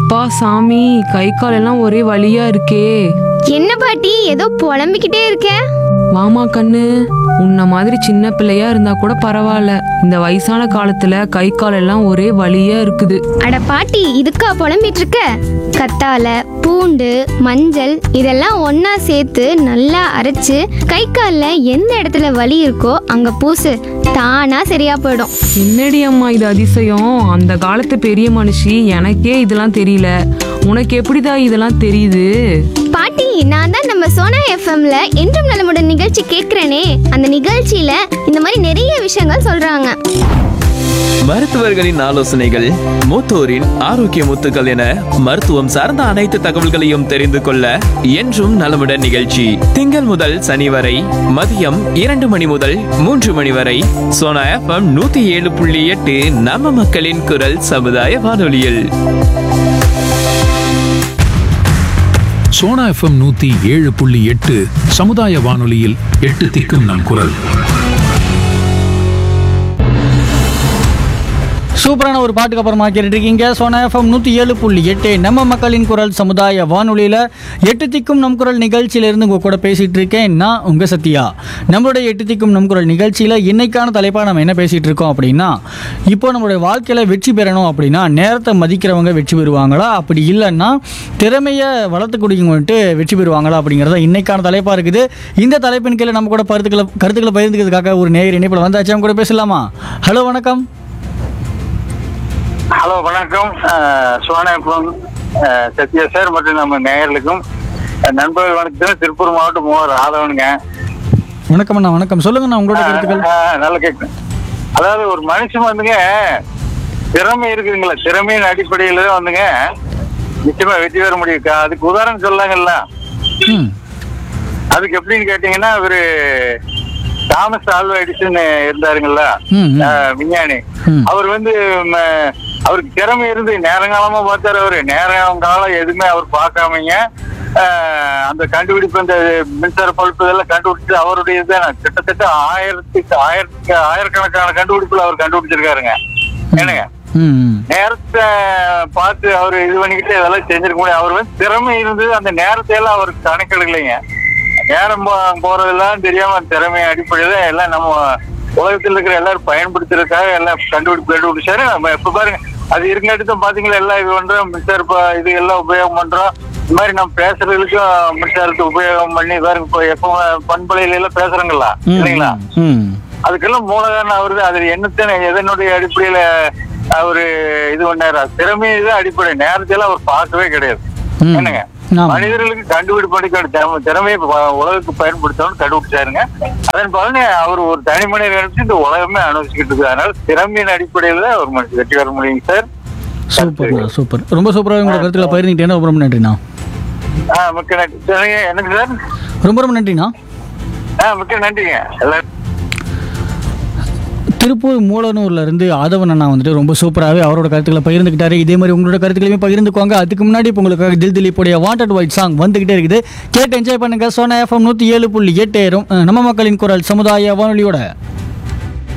அப்பா சாமி கை கால் எல்லாம் ஒரே வலியா இருக்கே என்ன பாட்டி ஏதோ புலம்பிக்கிட்டே இருக்க வாமா கண்ணு உன்ன மாதிரி சின்ன பிள்ளையா இருந்தா கூட பரவாயில்ல இந்த வயசான காலத்துல கை கால் எல்லாம் ஒரே வலியா இருக்குது அட பாட்டி இதுக்கா புலம்பிட்டு இருக்க கத்தால பூண்டு மஞ்சள் இதெல்லாம் ஒண்ணா சேர்த்து நல்லா அரைச்சு கை காலில் எந்த இடத்துல வலி இருக்கோ அங்க பூசு தானா சரியா போயிடும் என்னடி அம்மா இது அதிசயம் அந்த காலத்து பெரிய மனுஷி எனக்கே இதெல்லாம் தெரியல உனக்கு எப்படிதான் இதெல்லாம் தெரியுது பாட்டி நான் தான் நம்ம சோனா எஃப்எம்ல என்றும் நலமுடன் நிகழ்ச்சி கேட்கிறேனே அந்த நிகழ்ச்சியில இந்த மாதிரி நிறைய விஷயங்கள் சொல்றாங்க மருத்துவர்களின் ஆலோசனைகள் மூத்தோரின் ஆரோக்கிய முத்துக்கள் என மருத்துவம் சார்ந்த அனைத்து தகவல்களையும் தெரிந்து கொள்ள என்றும் நலமுடன் நிகழ்ச்சி திங்கள் முதல் சனி வரை மதியம் இரண்டு மணி முதல் மூன்று மணி வரை சோனா எஃப்எம் நூத்தி ஏழு புள்ளி எட்டு நம்ம மக்களின் குரல் சமுதாய வானொலியில் சோனா எஃப்எம் நூத்தி ஏழு புள்ளி எட்டு சமுதாய வானொலியில் எட்டு திக்கும் நம் குரல் சூப்பரான ஒரு பாட்டுக்கு அப்புறமா கேட்டுட்டு இருக்கீங்க சோனா எஃப்எம் நூற்றி ஏழு புள்ளி எட்டு நம்ம மக்களின் குரல் சமுதாய வானொலியில் எட்டு திக்கும் நம் குரல் நிகழ்ச்சியிலேருந்து உங்கள் கூட பேசிகிட்டு இருக்கேன் நான் உங்கள் சத்யா நம்மளுடைய எட்டு திக்கும் நம் குரல் நிகழ்ச்சியில் இன்னைக்கான தலைப்பாக நம்ம என்ன பேசிகிட்டு இருக்கோம் அப்படின்னா இப்போ நம்மளுடைய வாழ்க்கையில் வெற்றி பெறணும் அப்படின்னா நேரத்தை மதிக்கிறவங்க வெற்றி பெறுவாங்களா அப்படி இல்லைன்னா திறமையை வளர்த்துக்கூடியவங்க வந்துட்டு வெற்றி பெறுவாங்களா அப்படிங்கிறத இன்னைக்கான தலைப்பாக இருக்குது இந்த தலைப்பின் கீழே நம்ம கூட கருத்துக்களை கருத்துக்களை பகிர்ந்துக்கிறதுக்காக ஒரு நேயர் இணைப்பில் வந்தாச்சு அவங்க கூட பேசலாமா ஹலோ வணக்கம் ஹலோ வணக்கம் அஹ், சோனாபுரம் அஹ், சத்யா சார் மற்றும் நம்ம நேயர்களுக்கும் அஹ், நண்பர்கள் வணக்கத்தில் திருப்பூர் மாவட்டம் மூவர் ஆதவனுங்க வணக்கம் அண்ணா வணக்கம் சொல்லுங்க அண்ணா உங்களோட கருத்துக்கள் அஹ், நல்லா கேட்குறேன் அதாவது ஒரு மனுஷன் வந்துங்க திறமை இருக்குதுங்களா திறமையின் அடிப்படையில் தான் வந்துங்க நிச்சயமா வெற்றி பெற முடியும் க- அதுக்கு உதாரணம் சொல்லாங்கல்ல ம் அதுக்கு எப்படின்னு கேட்டீங்கன்னா இவரு தாமஸ் ஆல்வா எடிசன் இருந்தாருங்கல்ல ம், ம். அஹ், விஞ்ஞானி ம். அவர் வந்து ம, அவருக்கு திறமை இருந்து நேரங்காலமா பார்த்தாரு அவரு நேரம் காலம் எதுவுமே அவர் பார்க்காமங்க அஹ், அந்த கண்டுபிடிப்பு அந்த மின்சார பல்பு இதெல்லாம் கண்டுபிடிச்சு அவருடைய இதுதான் கிட்டத்தட்ட ஆயிரத்துக்கு ஆயிரத்துக்கு ஆயிரக்கணக்கான கண்டுபிடிப்புல அவர் கண்டுபிடிச்சிருக்காருங்க என்னங்க ம் ம். நேரத்தை பார்த்து அவர் இது பண்ணிக்கிட்டு இதெல்லாம் செஞ்சிருக்க முடியும் அவர் வந்து திறமை இருந்து அந்த நேரத்தை எல்லாம் அவருக்கு கணக்கெடுக்கலைங்க நேரம் போ- போறதெல்லாம் தெரியாம திறமை அடிப்படையில எல்லாம் நம்ம உலகத்தில் இருக்கிற எல்லாரும் பயன்படுத்துறதுக்காக எல்லாம் கண்டுபிடிப்பு கண்டுபிடிச்சாரு நம்ம இப்ப பாருங்க அது இருங்காட்டி தான் பாத்தீங்களா எல்லாம் இது பண்றோம் மின்சார ப- இது எல்லாம் உபயோகம் பண்றோம் இந்த மாதிரி நம்ம பேசுறதுக்கும் மின்சாரத்தை உபயோகம் பண்ணி பாருங்க இப்போ எப்போ பண்பலையில எல்லாம் பேசுறாங்களா ம், இல்லைங்களா ம் அதுக்கெல்லாம் மூலகாரணம் அவரு அது என்னத்தனை எதனுடைய அடிப்படையில அவரு இது பண்ணாரு அது திறமை தான் அடிப்படை நேரத்தையெல்லாம் அவர் பார்க்கவே கிடையாது ம். என்னங்க ஆமா. மனிதர்களுக்கு கண்டுபிடிப்படிக்கான திறமை திறமையை ப- உலகுக்கு பயன்படுத்தணும்னு கண்டுபிடிச்சாருங்க அதன் பலனே அவர் ஒரு தனி மனிதர் நினைச்சு இந்த உலகமே அனுபவிச்சுக்கிட்டு இருக்கு அதனால திறமையின் அடிப்படையில தான் ஒரு மனுஷன் வெற்றி பெற முடியுங்க சார் சூப்பர்ண்ணா சூப்பர் ரொம்ப சூப்பராக உங்களோட கருத்துக்களை பகிர்ந்துக்கிட்டேன்னா ரொம்ப ரொம்ப நன்றிண்ணா ஆ மிக்க நன்றி சரிங்க எனக்கு சார் ரொம்ப ரொம்ப நன்றிண்ணா ஆ மிக்க நன்றிங்க எல்லாரும் திருப்பூர் மூலனூர்ல இருந்து ஆதவன் அண்ணா வந்துட்டு ரொம்ப சூப்பராகவே அவரோட கருத்துக்களை பகிர்ந்துக்கிட்டாரு இதே மாதிரி உங்களோட கருத்துக்களையுமே பகிர்ந்துக்குவாங்க அதுக்கு முன்னாடி இப்போ உங்களுக்காக தில் திலீப்புடைய வாண்டட் ஒயிட் சாங் வந்துகிட்டே இருக்குது கேட்டு என்ஜாய் பண்ணுங்க சோனா எஃப்எம் நூற்றி ஏழு புள்ளி எட்டு நம்ம மக்களின் குரல் சமுதாய வானொலியோட